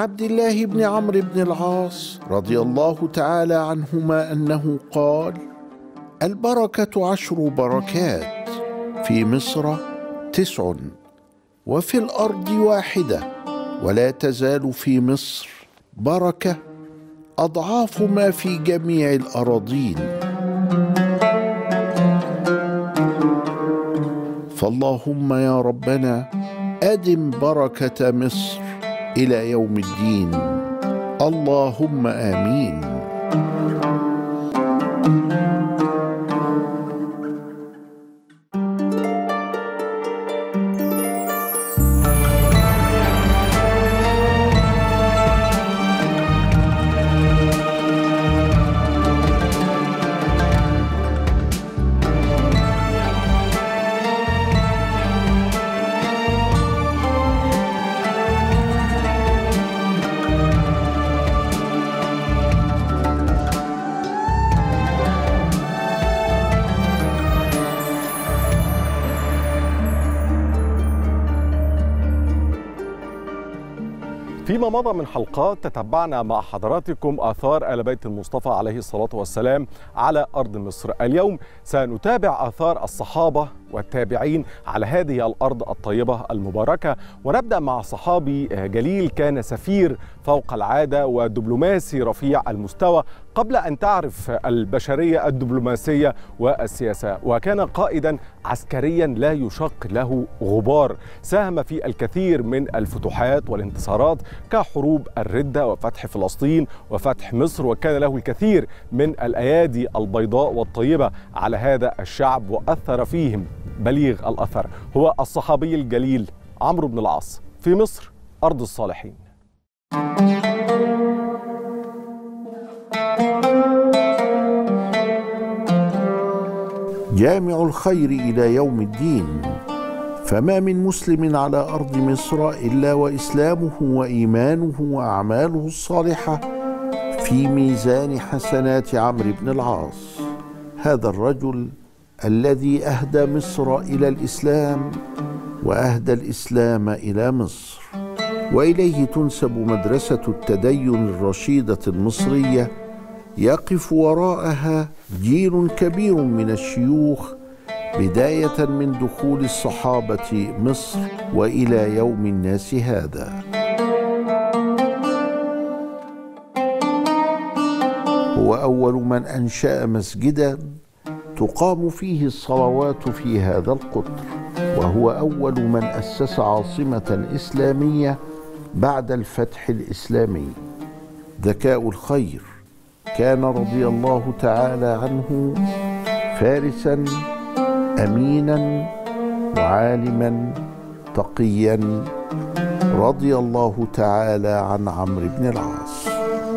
عبد الله بن عمرو بن العاص رضي الله تعالى عنهما انه قال البركه عشر بركات في مصر تسع وفي الارض واحده ولا تزال في مصر بركه اضعاف ما في جميع الاراضين فاللهم يا ربنا ادم بركه مصر الى يوم الدين اللهم امين فيما مضى من حلقات تتبعنا مع حضراتكم آثار آل بيت المصطفى عليه الصلاة والسلام على أرض مصر اليوم سنتابع آثار الصحابة والتابعين على هذه الأرض الطيبة المباركة ونبدأ مع صحابي جليل كان سفير فوق العادة ودبلوماسي رفيع المستوى قبل أن تعرف البشرية الدبلوماسية والسياسة وكان قائدا عسكريا لا يشق له غبار ساهم في الكثير من الفتوحات والانتصارات كحروب الردة وفتح فلسطين وفتح مصر وكان له الكثير من الأيادي البيضاء والطيبة على هذا الشعب وأثر فيهم بليغ الأثر هو الصحابي الجليل عمرو بن العاص في مصر أرض الصالحين جامع الخير الى يوم الدين فما من مسلم على ارض مصر الا واسلامه وايمانه واعماله الصالحه في ميزان حسنات عمرو بن العاص هذا الرجل الذي اهدى مصر الى الاسلام واهدى الاسلام الى مصر واليه تنسب مدرسه التدين الرشيده المصريه يقف وراءها جيل كبير من الشيوخ بدايه من دخول الصحابه مصر والى يوم الناس هذا هو اول من انشا مسجدا تقام فيه الصلوات في هذا القطر وهو اول من اسس عاصمه اسلاميه بعد الفتح الاسلامي ذكاء الخير كان رضي الله تعالى عنه فارسا امينا وعالما تقيا رضي الله تعالى عن عمرو بن العاص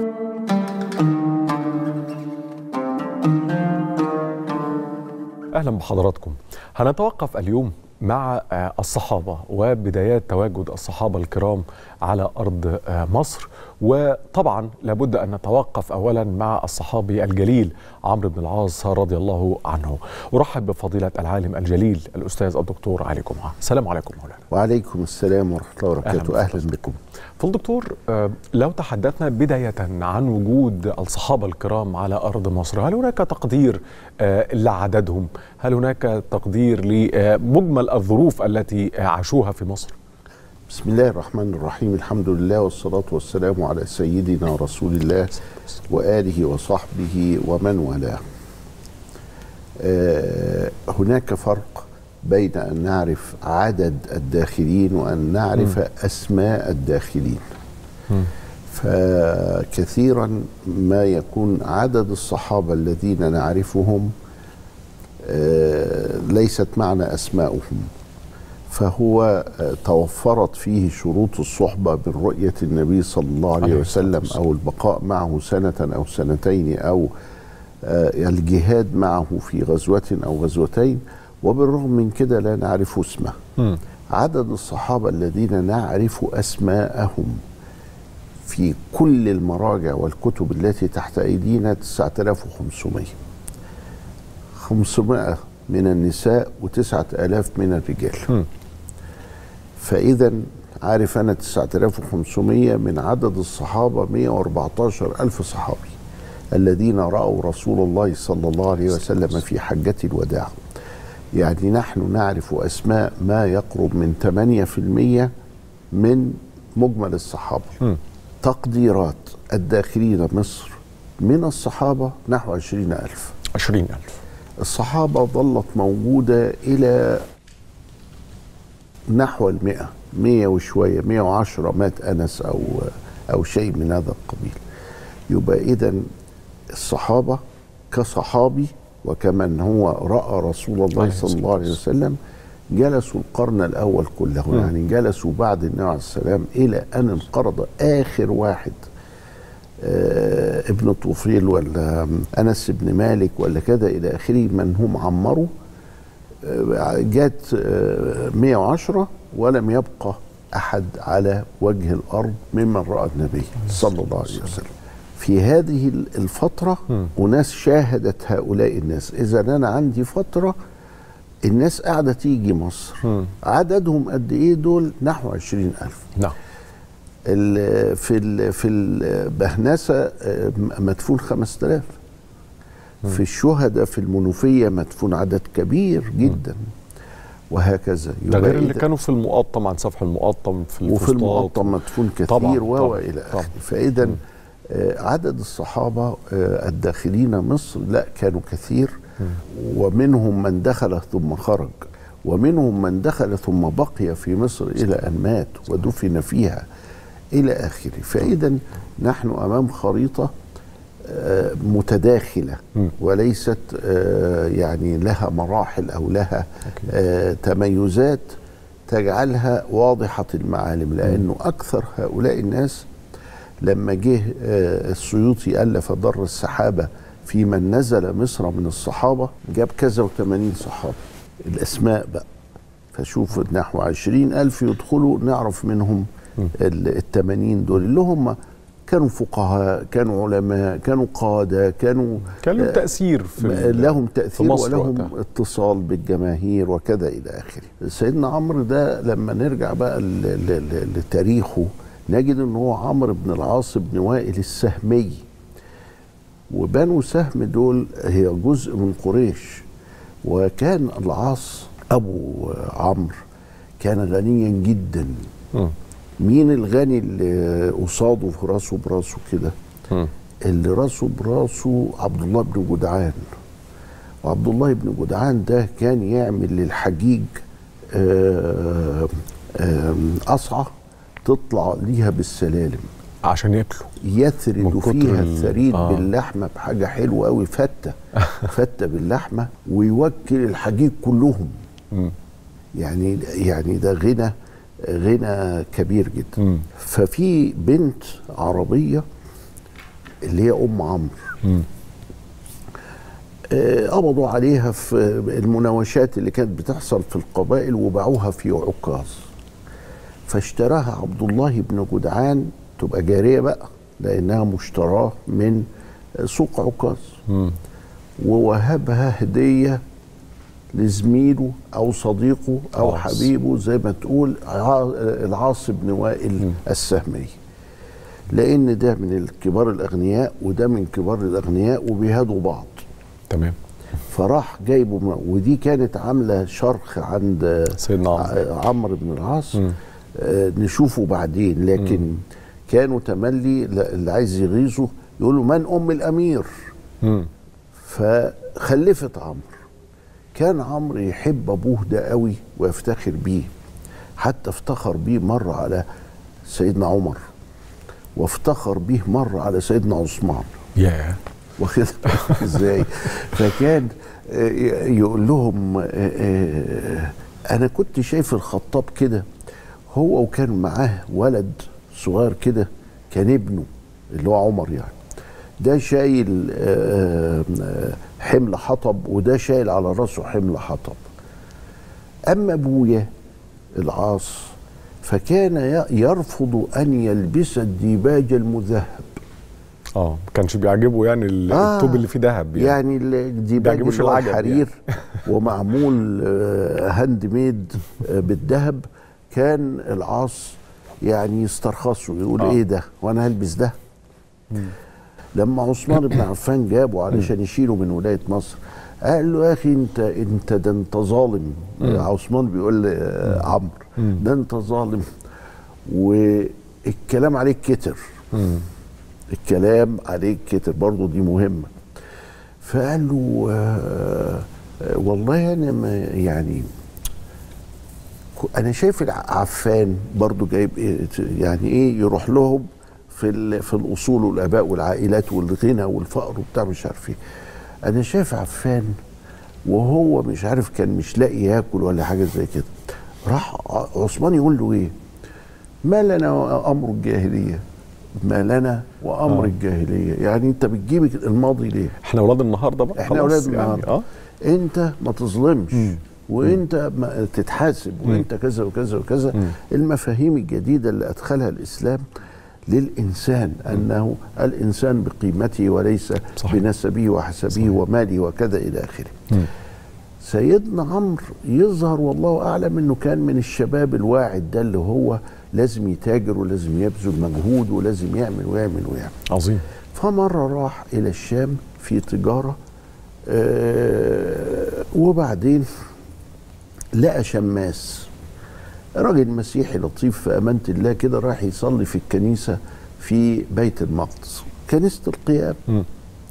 اهلا بحضراتكم هنتوقف اليوم مع الصحابه وبدايات تواجد الصحابه الكرام على ارض مصر وطبعا لابد ان نتوقف اولا مع الصحابي الجليل عمرو بن العاص رضي الله عنه ارحب بفضيله العالم الجليل الاستاذ الدكتور علي جمعه السلام عليكم مولانا وعليكم السلام ورحمه الله وبركاته اهلا, أهلا بكم فالدكتور لو تحدثنا بدايه عن وجود الصحابه الكرام على ارض مصر هل هناك تقدير لعددهم هل هناك تقدير لمجمل الظروف التي عاشوها في مصر بسم الله الرحمن الرحيم الحمد لله والصلاة والسلام على سيدنا رسول الله وآله وصحبه ومن والاه آه هناك فرق بين أن نعرف عدد الداخلين وأن نعرف م. أسماء الداخلين م. فكثيرا ما يكون عدد الصحابة الذين نعرفهم آه ليست معنا أسماؤهم فهو توفرت فيه شروط الصحبة من رؤية النبي صلى الله عليه وسلم أو البقاء معه سنة أو سنتين أو الجهاد معه في غزوة أو غزوتين وبالرغم من كده لا نعرف اسمه م. عدد الصحابة الذين نعرف أسماءهم في كل المراجع والكتب التي تحت أيدينا 9500 500 من النساء وتسعة آلاف من الرجال م. فإذا عارف أنا 9500 من عدد الصحابة 114 ألف صحابي الذين رأوا رسول الله صلى الله عليه وسلم في حجة الوداع يعني نحن نعرف أسماء ما يقرب من 8% من مجمل الصحابة م. تقديرات الداخلين مصر من الصحابة نحو 20 ألف 20000 الصحابة ظلت موجودة إلى نحو المئة مية وشوية مية وعشرة مات أنس أو أو شيء من هذا القبيل يبقى إذا الصحابة كصحابي وكمن هو رأى رسول الله عليه صلى الله عليه وسلم جلسوا القرن الأول كله م. يعني جلسوا بعد النبي عليه السلام إلى أن انقرض آخر واحد آه، ابن طوفيل ولا انس بن مالك ولا كذا الى اخره من هم عمروا آه، جات آه، 110 ولم يبقى احد على وجه الارض ممن راى النبي صلى الله عليه وسلم في هذه الفتره مم. اناس شاهدت هؤلاء الناس اذا انا عندي فتره الناس قاعده تيجي مصر مم. عددهم قد ايه دول نحو عشرين ألف نعم ال- في ال في البهنسه آه، مدفون 5000 في الشهداء في المنوفيه مدفون عدد كبير جدا وهكذا ده يبقى غير اللي إذا- كانوا في المقطم عن سفح المقطم في وفي الفسطاط. المقطم مدفون طبعاً، كثير و طبعاً، الى طبعاً. اخره فاذا آه، عدد الصحابه آه، الداخلين مصر لا كانوا كثير ومنهم من دخل ثم خرج ومنهم من دخل ثم بقي في مصر الى ان مات ودفن فيها الى اخره فاذا نحن امام خريطه آه، متداخله مم. وليست آه، يعني لها مراحل او لها أكيد. آه، تميزات تجعلها واضحه المعالم لانه اكثر هؤلاء الناس لما جه آه، السيوطي الف در السحابه في من نزل مصر من الصحابه جاب كذا وثمانين صحابي الاسماء بقى فشوف نحو عشرين ألف يدخلوا نعرف منهم ال- التمانين دول اللي هم كانوا فقهاء كانوا علماء كانوا قادة كانوا كان له آه، تاثير في ال- لهم في تأثير مصر ولهم وقتها. اتصال بالجماهير وكذا إلى آخره سيدنا عمرو ده لما نرجع بقى ل- ل- ل- لتاريخه نجد ان هو عمرو بن العاص بن وائل السهمي وبنو سهم دول هي جزء من قريش وكان العاص ابو عمرو كان غنيا جدا مم. مين الغني اللي قصاده في راسه براسه كده مم. اللي راسه براسه عبد الله بن جدعان وعبد الله بن جدعان ده كان يعمل للحجيج آه، آه، قصعة تطلع ليها بالسلالم عشان ياكلوا من يثرد كتر فيها ال- الثريد آه. باللحمة بحاجة حلوة قوي فتة فتة باللحمة ويوكل الحجيج كلهم مم. يعني يعني ده غنى غنى كبير جدا مم. ففي بنت عربية اللي هي أم عمرو مم. آه، قبضوا عليها في المناوشات اللي كانت بتحصل في القبائل وباعوها في عكاظ فاشتراها عبد الله بن جدعان تبقى جارية بقى لأنها مشتراه من سوق عكاظ مم. ووهبها هدية لزميله أو صديقه أو عاص. حبيبه زي ما تقول ع- العاص بن وائل السهمي لأن ده من الكبار الأغنياء وده من كبار الأغنياء وبيهادوا بعض تمام فراح جايبه من ودي كانت عامله شرخ عند سيدنا عمرو ع- عمرو بن العاص مم. آه، نشوفه بعدين لكن كانوا تملي ل- اللي عايز يغيظه يقول له من ام الامير مم. فخلفت عمرو كان عمرو يحب ابوه ده قوي ويفتخر بيه حتى افتخر بيه مره على سيدنا عمر وافتخر بيه مره على سيدنا عثمان ياه واخد بالك ازاي فكان آه، يقول لهم آه، آه، انا كنت شايف الخطاب كده هو وكان معاه ولد صغير كده كان ابنه اللي هو عمر يعني ده شايل آه، آه، حمل حطب وده شايل على راسه حمل حطب اما ابويا العاص فكان ي- يرفض ان يلبس الديباج المذهب اه ما كانش بيعجبه يعني ال- آه. الطوب اللي فيه ذهب يعني, يعني الديباج بيعجبوش اللي هو العجب الحرير ومعمول آه، هاند ميد آه، بالذهب كان العاص يعني يسترخصوا يقول ايه ده وانا هلبس ده لما عثمان بن عفان جابه علشان يشيله من ولايه مصر قال له يا اخي انت انت ده انت ظالم عثمان بيقول لعمرو ده انت ظالم والكلام عليك كتر الكلام عليك كتر برضه دي مهمه فقال له آه آه والله انا ما يعني انا شايف عفان برضه جايب إيه يعني ايه يروح لهم في في الاصول والاباء والعائلات والغنى والفقر وبتاع مش عارف ايه انا شايف عفان وهو مش عارف كان مش لاقي ياكل ولا حاجه زي كده راح عثمان يقول له ايه ما لنا وامر الجاهليه ما لنا وامر آه. الجاهليه يعني انت بتجيب الماضي ليه احنا اولاد النهارده بقى احنا اولاد النهارده يعني. آه. انت ما تظلمش م. وانت ما تتحاسب وانت كذا وكذا وكذا م. المفاهيم الجديده اللي ادخلها الاسلام للإنسان أنه الإنسان بقيمته وليس صحيح. بنسبه وحسبه صحيح. وماله وكذا إلى آخره سيدنا عمرو يظهر والله أعلم أنه كان من الشباب الواعد ده اللي هو لازم يتاجر ولازم يبذل مجهود ولازم يعمل ويعمل ويعمل عظيم فمرة راح إلى الشام في تجارة آه وبعدين لقى شماس راجل مسيحي لطيف في أمانة الله كده راح يصلي في الكنيسة في بيت المقدس كنيسة القيام م.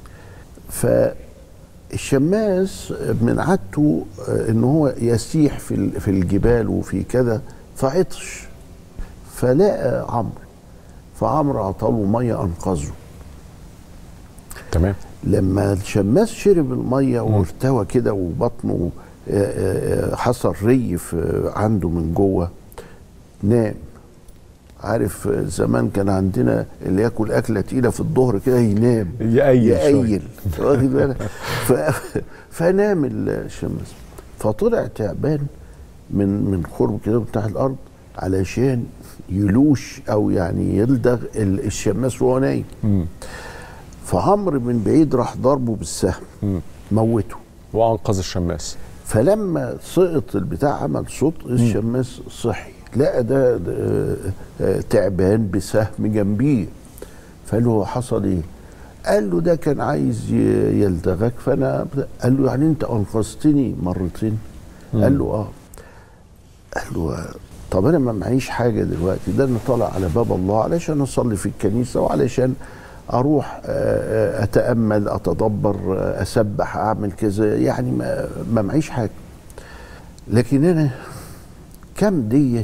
فالشماس من عادته ان هو يسيح في في الجبال وفي كذا فعطش فلقى عمرو فعمرو عطاله ميه انقذه تمام لما الشماس شرب الميه وارتوى كده وبطنه حصل ري عنده من جوه نام عارف زمان كان عندنا اللي ياكل اكله تقيله في الظهر كده ينام يأيل يأيل واخد بالك فنام الشمس فطلع تعبان من من قرب كده بتاع الارض علشان يلوش او يعني يلدغ الشماس وهو نايم فعمرو من بعيد راح ضربه بالسهم موته وانقذ الشماس فلما سقط البتاع عمل صوت الشماس صحي لقى ده, ده تعبان بسهم جنبيه فقال له حصل ايه؟ قال له ده كان عايز يلدغك فانا قال له يعني انت انقذتني مرتين؟ مم. قال له اه قال له طب انا ما معيش حاجه دلوقتي ده انا طالع على باب الله علشان اصلي في الكنيسه وعلشان اروح اتامل اتدبر اسبح اعمل كذا يعني ما, ما معيش حاجه لكن انا كم ديت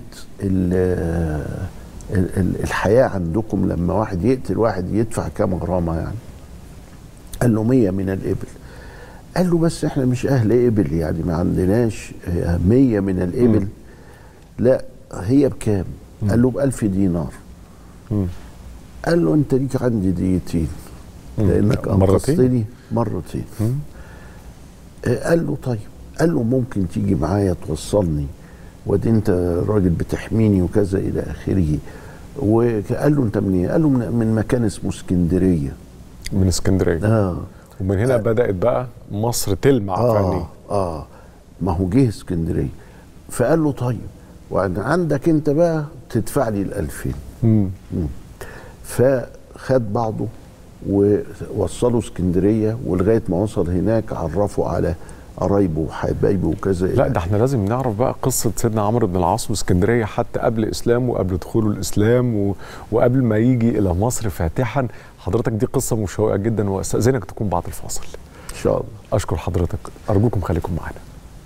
الحياه عندكم لما واحد يقتل واحد يدفع كام غرامه يعني قال له مية من الإبل قال له بس احنا مش أهل إبل يعني ما عندناش مية من الإبل م. لا هي بكام م. قال له بألف دينار م. قال له انت ليك عندي ديتين لانك انقذتني مرتين قال له طيب قال له ممكن تيجي معايا توصلني ودي انت راجل بتحميني وكذا الى اخره وقال له انت منين؟ قال له من, من مكان اسمه اسكندريه من اسكندريه اه ومن هنا آه بدات بقى مصر تلمع آه فني اه ما هو جه اسكندريه فقال له طيب وعندك انت بقى تدفع لي الألفين مم. مم. فخد بعضه ووصله اسكندريه ولغايه ما وصل هناك عرفوا على قرايبه وحبايبه وكذا لا ده احنا لازم نعرف بقى قصه سيدنا عمرو بن العاص واسكندريه حتى قبل اسلامه وقبل دخوله الاسلام و... وقبل ما يجي الى مصر فاتحا حضرتك دي قصه مشوقه جدا واستاذنك تكون بعد الفاصل ان شاء الله اشكر حضرتك ارجوكم خليكم معنا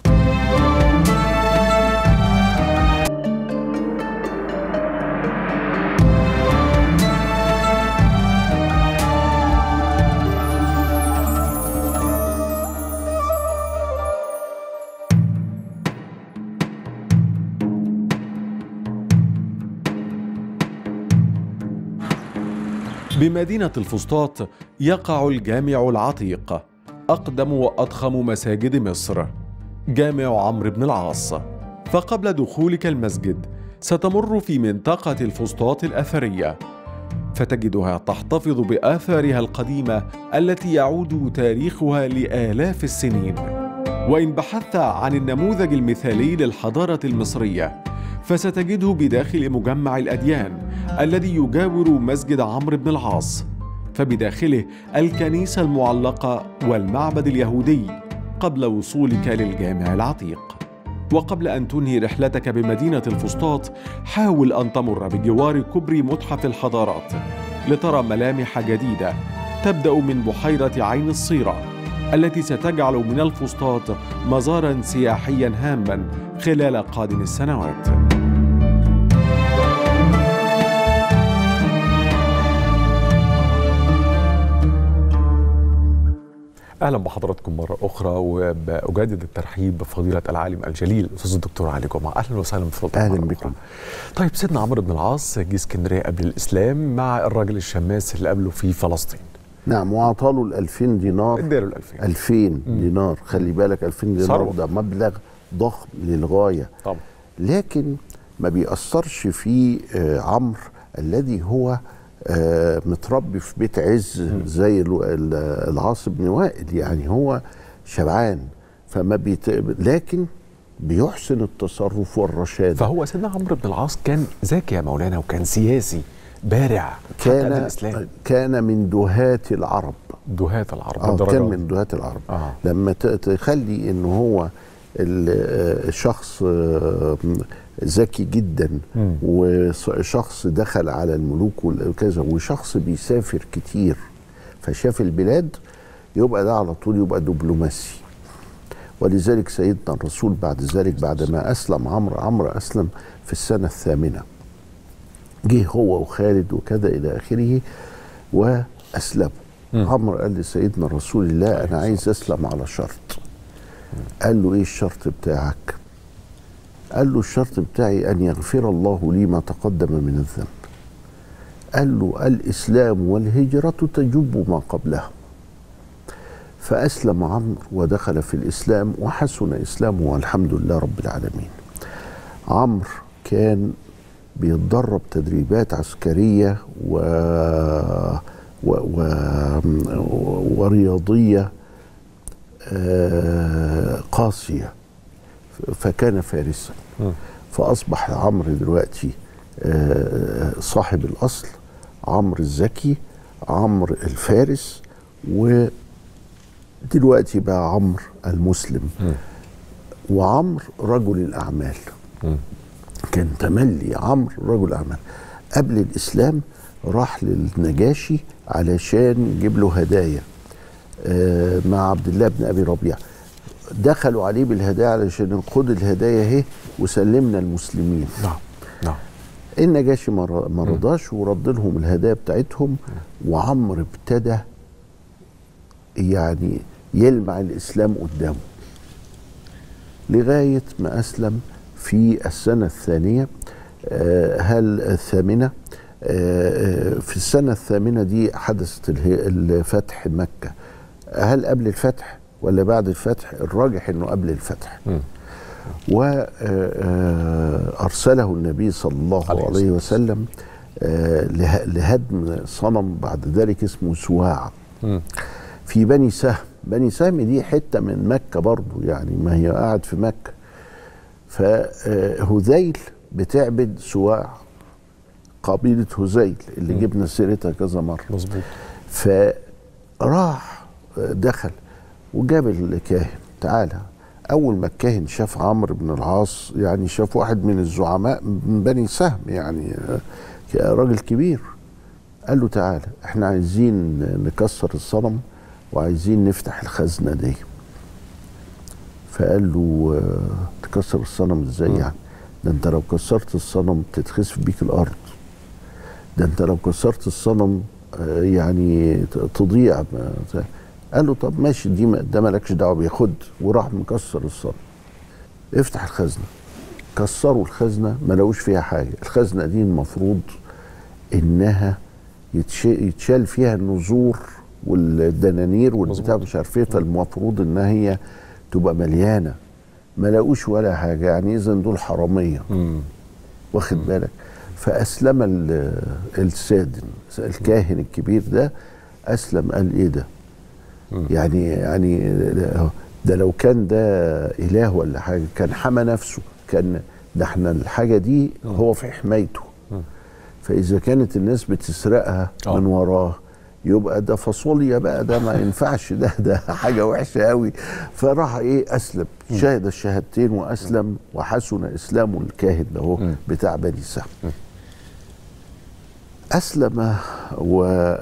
بمدينة الفسطاط يقع الجامع العتيق أقدم وأضخم مساجد مصر جامع عمرو بن العاص فقبل دخولك المسجد ستمر في منطقة الفسطاط الأثرية فتجدها تحتفظ بآثارها القديمة التي يعود تاريخها لآلاف السنين وإن بحثت عن النموذج المثالي للحضارة المصرية فستجده بداخل مجمع الأديان الذي يجاور مسجد عمرو بن العاص فبداخله الكنيسة المعلقة والمعبد اليهودي قبل وصولك للجامع العتيق وقبل أن تنهي رحلتك بمدينة الفسطاط حاول أن تمر بجوار كبري متحف الحضارات لترى ملامح جديدة تبدأ من بحيرة عين الصيرة التي ستجعل من الفسطاط مزارا سياحيا هاما خلال قادم السنوات اهلا بحضراتكم مره اخرى وبجدد الترحيب بفضيله العالم الجليل الاستاذ الدكتور علي جمعه اهلا وسهلا بفضيلتك اهلا بكم طيب سيدنا عمرو بن العاص جه اسكندريه قبل الاسلام مع الراجل الشماس اللي قابله في فلسطين نعم وعطاله ال 2000 دينار اداله ال 2000 2000 دينار خلي بالك 2000 دينار ثروة. ده مبلغ ضخم للغايه طبعا لكن ما بيأثرش في آه، عمرو الذي هو آه، متربي في بيت عز زي ال- ال- العاص بن وائل يعني هو شبعان فما بيت... لكن بيحسن التصرف والرشاد فهو سيدنا عمرو بن العاص كان ذكي يا مولانا وكان سياسي بارع حتى قبل كان الاسلام كان من دهاة العرب دهاة العرب اه بالدرجة كان دي. من دهاة العرب آه. لما ت- تخلي ان هو ال- آه، شخص آه، ذكي جدا مم. وشخص دخل على الملوك وكذا وشخص بيسافر كتير فشاف البلاد يبقى ده على طول يبقى دبلوماسي ولذلك سيدنا الرسول بعد ذلك بعد ما اسلم عمرو عمرو اسلم في السنه الثامنه جه هو وخالد وكذا الى اخره واسلموا مم. عمرو قال لسيدنا رسول الله انا عايز اسلم على شرط قال له ايه الشرط بتاعك قال له الشرط بتاعي ان يغفر الله لي ما تقدم من الذنب قال له الاسلام والهجره تجب ما قبلها فاسلم عمرو ودخل في الاسلام وحسن اسلامه والحمد لله رب العالمين عمرو كان بيتدرب تدريبات عسكريه و... و... و... ورياضيه آه، قاسيه فكان فارسا مم. فاصبح عمرو دلوقتي آه، صاحب الاصل عمرو الذكي عمرو الفارس ودلوقتي بقى عمرو المسلم مم. وعمرو رجل الاعمال مم. كان تملي عمرو رجل اعمال قبل الاسلام راح للنجاشي علشان يجيب له هدايا آه، مع عبد الله بن ابي ربيع دخلوا عليه بالهدايا علشان خد الهدايا اهي وسلمنا المسلمين نعم نعم النجاشي ما ر- ما رضاش ورد لهم الهدايا بتاعتهم وعمرو ابتدى يعني يلمع الاسلام قدامه لغايه ما اسلم في السنه الثانيه آه، هل الثامنه آه، آه، في السنه الثامنه دي حدثت اله- الفتح مكه هل قبل الفتح ولا بعد الفتح الراجح انه قبل الفتح مم. وأرسله النبي صلى الله عليه عليه, الصلاة وسلم آه، له- لهدم صنم بعد ذلك اسمه سواع مم. في بني سهم بني سهم دي حتة من مكة برضو يعني ما هي قاعد في مكة فهذيل بتعبد سواع قبيلة هذيل اللي مم. جبنا سيرتها كذا مرة مظبوط فراح دخل وجاب الكاهن تعالى اول ما الكاهن شاف عمرو بن العاص يعني شاف واحد من الزعماء من بني سهم يعني آه، راجل كبير قال له تعالى احنا عايزين نكسر الصنم وعايزين نفتح الخزنه دي فقال له آه، تكسر الصنم ازاي مم. يعني ده انت لو كسرت الصنم تتخسف بيك الارض ده انت لو كسرت الصنم آه، يعني ت- تضيع ما- قال له طب ماشي دي ما- ده مالكش دعوه بيه خد وراح مكسر الصنم افتح الخزنه كسروا الخزنه ما لقوش فيها حاجه الخزنه دي المفروض انها يتش- يتشال فيها النذور والدنانير والبتاع مظبوط. مش عارف ايه فالمفروض ان هي تبقى مليانه ما لقوش ولا حاجه يعني اذا دول حراميه مم. واخد بالك فاسلم ال- السادن الكاهن الكبير ده اسلم قال ايه ده مم. يعني يعني ده لو كان ده اله ولا حاجه كان حمى نفسه كان ده احنا الحاجه دي هو في حمايته فاذا كانت الناس بتسرقها آه. من وراه يبقى ده فاصوليا بقى ده ما ينفعش ده ده حاجه وحشه قوي فراح ايه اسلم شهد الشهادتين واسلم وحسن اسلام الكاهن ده هو بتاع بني سهم اسلم و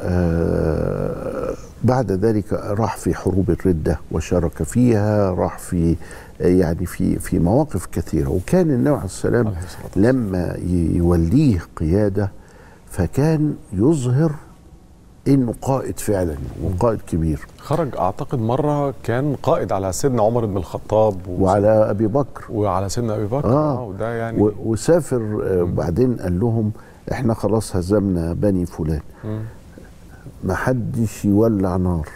آه، بعد ذلك راح في حروب الرده وشارك فيها راح في يعني في في مواقف كثيره وكان النبي عليه السلام عليه الصلاة والسلام. لما يوليه قياده فكان يظهر انه قائد فعلا وقائد كبير خرج اعتقد مره كان قائد على سيدنا عمر بن الخطاب و... وعلى ابي بكر وعلى سيدنا ابي بكر آه. وده يعني و- وسافر آه، وبعدين قال لهم احنا خلاص هزمنا بني فلان مم. ما حدش يولع نار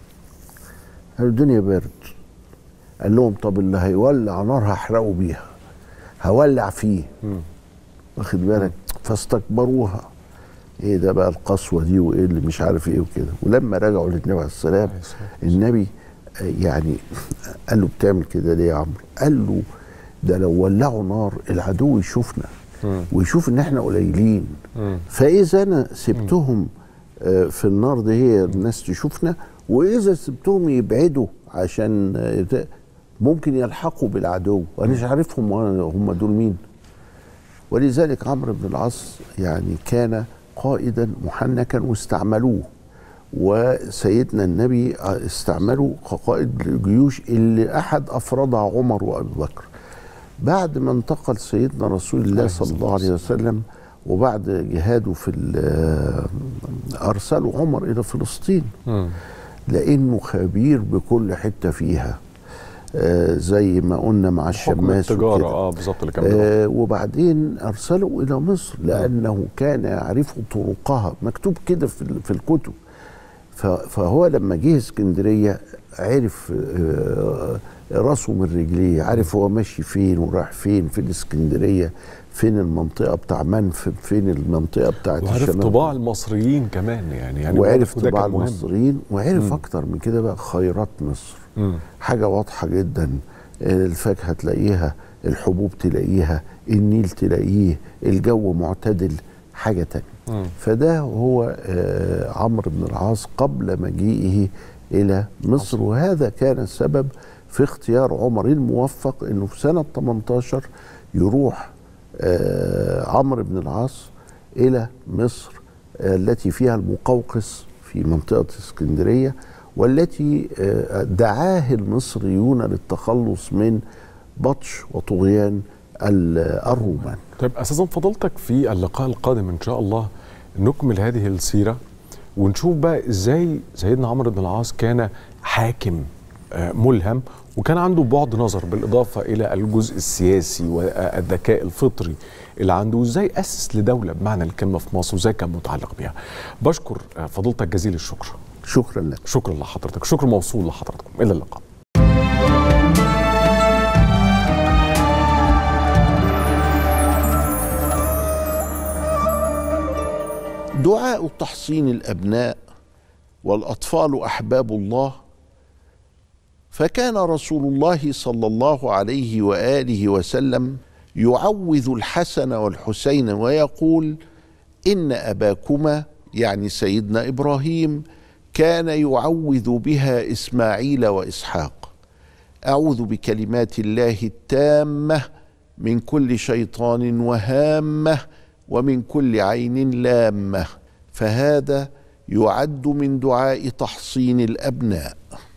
قالوا الدنيا برد قال لهم طب اللي هيولع نار هحرقه بيها هولع فيه مم. واخد بالك فاستكبروها ايه ده بقى القسوه دي وايه اللي مش عارف ايه وكده ولما رجعوا للنبي عليه السلام عليه الصلاة النبي آه، يعني قال له بتعمل كده ليه يا عمرو قال له ده لو ولعوا نار العدو يشوفنا مم. ويشوف ان احنا قليلين مم. فاذا انا سبتهم آه، في النار دي هي الناس تشوفنا واذا سبتهم يبعدوا عشان آه، يت- ممكن يلحقوا بالعدو وانا مش عارفهم وأنا- هم دول مين ولذلك عمرو بن العاص يعني كان قائدا محنكا واستعملوه وسيدنا النبي استعمله كقائد الجيوش اللي احد افرادها عمر وابي بكر بعد ما انتقل سيدنا رسول الله عليه صلى الصلاة الله عليه وسلم وبعد جهاده في ال- ارسلوا عمر الى فلسطين مم. لانه خبير بكل حته فيها آه، زي ما قلنا مع حكم الشماس التجاره وكده. اه بالظبط اللي كان بيقول. آه وبعدين ارسلوا الى مصر لانه كان يعرف طرقها مكتوب كده في ال- في الكتب ف- فهو لما جه اسكندريه عرف آه، راسه من رجليه عارف هو ماشي فين ورايح فين في الاسكندريه فين المنطقه بتاع منف فين المنطقه بتاعت وعرف الشمال طباع المصريين كمان يعني يعني وعرف وده طباع كان مهم. المصريين وعرف مم. اكتر من كده بقى خيرات مصر مم. حاجة واضحة جدا الفاكهة تلاقيها الحبوب تلاقيها النيل تلاقيه الجو معتدل حاجة تانية مم. فده هو آه، عمرو بن العاص قبل مجيئه إلى مصر وهذا كان السبب في اختيار عمر الموفق انه في سنة 18 يروح آه، عمرو بن العاص إلى مصر آه، التي فيها المقوقس في منطقة اسكندرية والتي آه، دعاه المصريون للتخلص من بطش وطغيان ال- الرومان طيب اساسا فضلتك في اللقاء القادم ان شاء الله نكمل هذه السيره ونشوف بقى ازاي سيدنا عمرو بن العاص كان حاكم آه، ملهم وكان عنده بعد نظر بالاضافه الى الجزء السياسي والذكاء الفطري اللي عنده وازاي اسس لدوله بمعنى الكلمه في مصر وازاي كان متعلق بها. بشكر آه، فضيلتك جزيل الشكر. شكرا لك شكرا لحضرتك، شكر موصول لحضراتكم، الى اللقاء. دعاء تحصين الابناء والاطفال احباب الله فكان رسول الله صلى الله عليه واله وسلم يعوذ الحسن والحسين ويقول ان اباكما يعني سيدنا ابراهيم كان يعوذ بها اسماعيل واسحاق اعوذ بكلمات الله التامه من كل شيطان وهامه ومن كل عين لامه فهذا يعد من دعاء تحصين الابناء